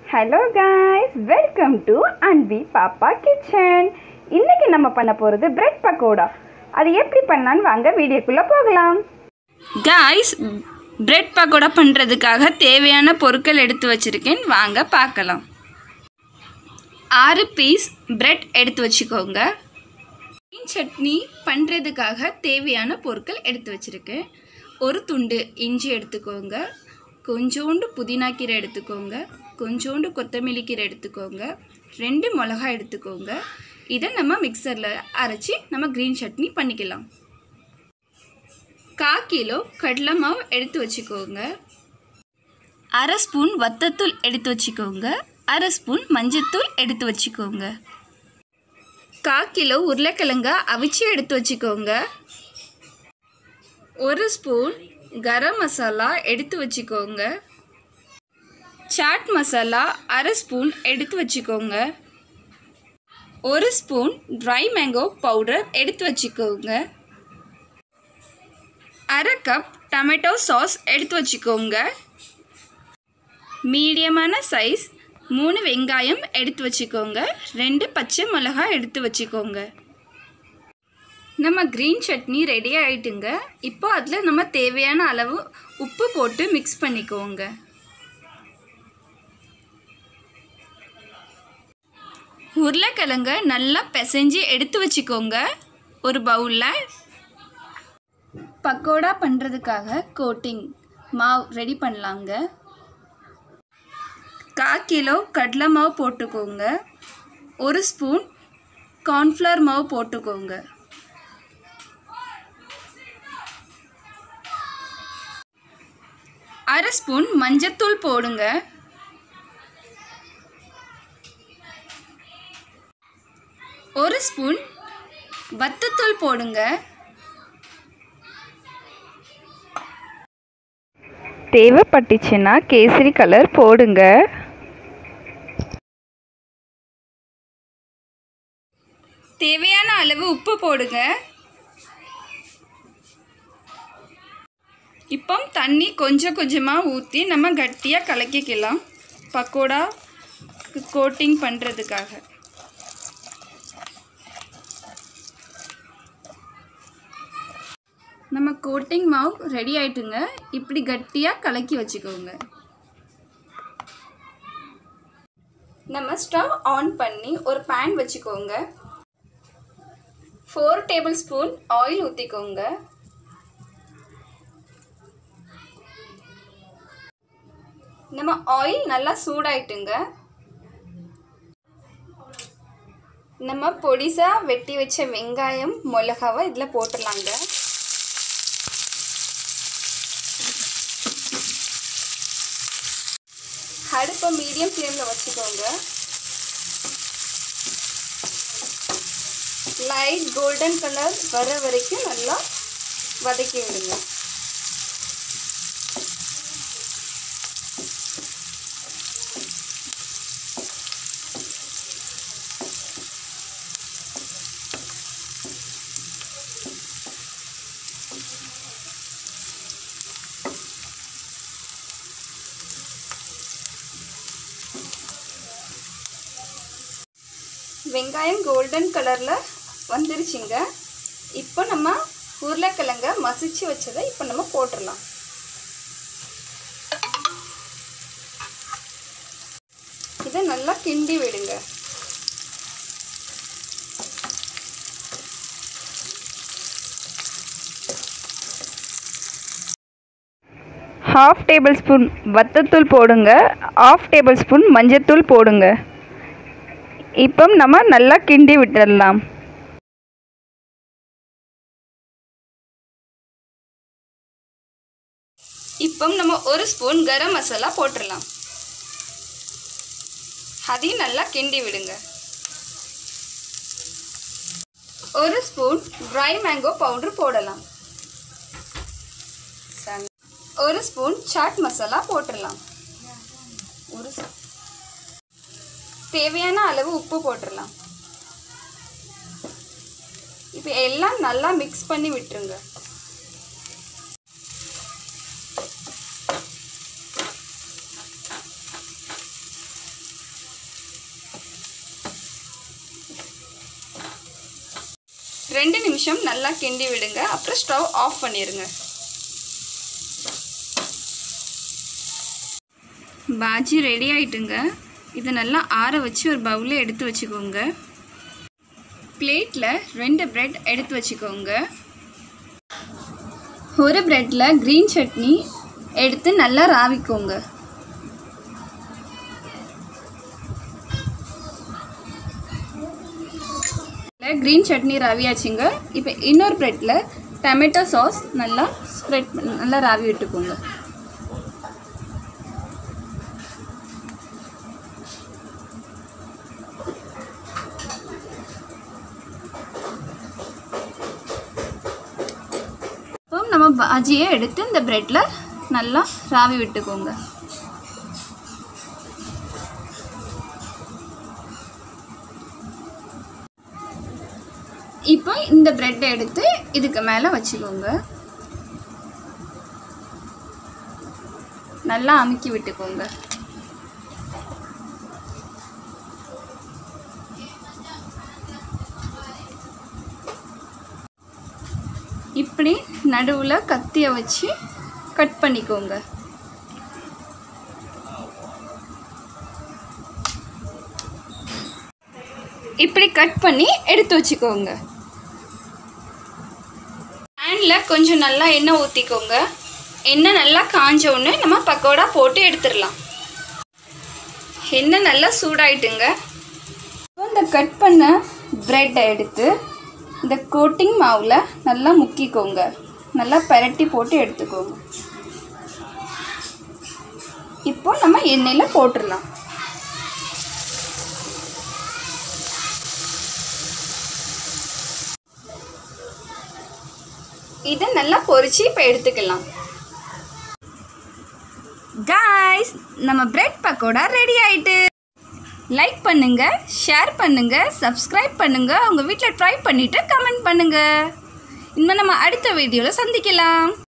Hello guys welcome to Anbi Pappa kitchen இன்னைக்கு நம்ம பண்ண போகிறது பிரெட் பக்கோடா அது எப்படி பண்ணலான்னு வாங்க வீடியோக்குள்ளே போகலாம் காய்ஸ் பிரெட் பக்கோடா பண்ணுறதுக்காக தேவையான பொருட்கள் எடுத்து வச்சுருக்கேன் வாங்க பார்க்கலாம் ஆறு பீஸ் பிரெட் எடுத்து வச்சுக்கோங்க green சட்னி பண்ணுறதுக்காக தேவையான பொருட்கள் எடுத்து வச்சுருக்கேன் ஒரு துண்டு இஞ்சி எடுத்துக்கோங்க கொஞ்சோண்டு புதினா கீரை எடுத்துக்கோங்க கொஞ்சோண்டு கொத்தமல்லி கீரை எடுத்துக்கோங்க ரெண்டு மிளகாய் எடுத்துக்கோங்க இதை நம்ம மிக்சரில் அரைச்சி நம்ம க்ரீன் சட்னி பண்ணிக்கலாம் கா கிலோ கடலை மாவு எடுத்து வச்சுக்கோங்க அரை ஸ்பூன் வத்தத்தூள் எடுத்து வச்சுக்கோங்க அரை ஸ்பூன் மஞ்சத்தூள் எடுத்து வச்சுக்கோங்க கா கிலோ உருளைக்கிழங்க அவிச்சு எடுத்து வச்சுக்கோங்க ஒரு ஸ்பூன் கரம் மசாலா எடுத்து வச்சுக்கோங்க சாட் மசாலா அரை ஸ்பூன் எடுத்து வச்சுக்கோங்க ஒரு ஸ்பூன் ட்ரை மேங்கோ பவுடர் எடுத்து வச்சுக்கோங்க அரை கப் டொமேட்டோ சாஸ் எடுத்து வச்சுக்கோங்க மீடியமான சைஸ் மூணு வெங்காயம் எடுத்து வச்சுக்கோங்க ரெண்டு பச்சை மிளகாய் எடுத்து வச்சுக்கோங்க நம்ம க்ரீன் சட்னி ரெடி ஆயிட்டுங்க இப்போ அதில் நம்ம தேவையான அளவு உப்பு போட்டு மிக்ஸ் பண்ணிக்கோங்க உருளைக்கிழங்க நல்லா பிசைஞ்சு எடுத்து வச்சுக்கோங்க ஒரு பவுலில் பக்கோடா பண்ணுறதுக்காக கோட்டிங் மாவு ரெடி பண்ணலாங்க கா கிலோ கடலை மாவு போட்டுக்கோங்க ஒரு ஸ்பூன் கார்ன்ஃப்ளவர் மாவு போட்டுக்கோங்க அரை ஸ்பூன் மஞ்சத்தூள் போடுங்க ஒரு ஸ்பூன் வத்தத்தூள் போடுங்க தேவைப்பட்டுச்சுன்னா கேசரி கலர் போடுங்க தேவையான அளவு உப்பு போடுங்க இப்போ தண்ணி கொஞ்சம் கொஞ்சமாக ஊற்றி நம்ம கட்டியாக கலக்கிக்கலாம் பக்கோடா கோட்டிங் பண்ணுறதுக்காக நம்ம கோட்டிங் மாவு ரெடி ஆயிட்டுங்க இப்படி கட்டியாக கலக்கி வச்சுக்கோங்க நம்ம ஸ்டவ் ஆன் பண்ணி ஒரு பேன் வச்சுக்கோங்க ஃபோர் டேபிள் ஸ்பூன் ஆயில் ஊற்றிக்கோங்க நம்ம ஆயில் நல்லா சூடாயிட்டுங்க நம்ம பொடிசாக வெட்டி வச்ச வெங்காயம் மிளகாவை இதில் போட்டுடலாங்க அடுப்பை மீடியம் ஃப்ளேமில் வச்சுக்கோங்க லைட் கோல்டன் கலர் வர வரைக்கும் நல்லா வதக்கி விடுங்க வெங்காயம் கோல்டன் கலரில் வந்துருச்சுங்க இப்போ நம்ம உருளைக்கிழங்க மசிச்சு வச்சதை இப்போ நம்ம போட்டுடலாம் இதை நல்லா கிண்டி விடுங்க ஹாஃப் டேபிள் ஸ்பூன் வத்தத்தூள் போடுங்க ஆஃப் டேபிள் ஸ்பூன் மஞ்சத்தூள் போடுங்க இப்போ நம்ம நல்லா கிண்டி விட்டுடலாம் இப்போ நம்ம ஒரு ஸ்பூன் கரம் மசாலா போட்டுடலாம் அதையும் நல்லா கிண்டி விடுங்க ஒரு ஸ்பூன் ட்ரை மேங்கோ பவுடர் போடலாம் சரி. ஒரு ஸ்பூன் சாட் மசாலா போட்டுடலாம் ஒரு ஸ்பூ- தேவையான அளவு உப்பு போட்டுடலாம் இப்போ எல்லாம் நல்லா மிக்ஸ் பண்ணி விட்டுருங்க ரெண்டு நிமிஷம் நல்லா கிண்டி விடுங்க அப்புறம் ஸ்டவ் ஆஃப் பண்ணிடுங்க பாஜி ரெடி ஆயிட்டுங்க இதை நல்லா ஆற வச்சு ஒரு பவுலில் எடுத்து வச்சுக்கோங்க பிளேட்டில் ரெண்டு பிரெட் எடுத்து வச்சுக்கோங்க ஒரு பிரெட்டில் க்ரீன் சட்னி எடுத்து நல்லா ராவிக்கோங்க க்ரீன் சட்னி ராவியாச்சுங்க இப்போ இன்னொரு பிரெட்டில் டமேட்டோ சாஸ் நல்லா ஸ்ப்ரெட் நல்லா ராவி விட்டுக்கோங்க இப்போ நம்ம பாஜியை எடுத்து இந்த ப்ரெட்டில் நல்லா ராவி விட்டுக்கோங்க இப்போ இந்த ப்ரெட்டை எடுத்து இதுக்கு மேலே வச்சுக்கோங்க நல்லா அமுக்கி விட்டுக்கோங்க இப்படி நடுவில் கத்தியை வச்சு கட் பண்ணிக்கோங்க இப்படி கட் பண்ணி எடுத்து வச்சுக்கோங்க பேனில் கொஞ்சம் நல்லா எண்ணெய் ஊற்றிக்கோங்க எண்ணெய் நல்லா காஞ்ச உடனே நம்ம பக்கோடா போட்டு எடுத்துடலாம் எண்ணெய் நல்லா சூடாயிட்டுங்க இப்போ இந்த கட் பண்ண ப்ரெட்டை எடுத்து இந்த கோட்டிங் மாவில் நல்லா முக்கிக்கோங்க நல்லா பரட்டி போட்டு எடுத்துக்கோங்க இப்போ நம்ம எண்ணெயில் போட்டுடலாம் இதை நல்லா பொரிச்சு இப்போ எடுத்துக்கலாம் காய்ஸ் நம்ம பிரெட் பக்கோடா ரெடி ஆயிட்டு லைக் பண்ணுங்க ஷேர் பண்ணுங்க சப்ஸ்கிரைப் பண்ணுங்க உங்க வீட்டில் ட்ரை பண்ணிட்டு கமெண்ட் பண்ணுங்க இன்னும் நம்ம அடுத்த வீடியோவில் சந்திக்கலாம்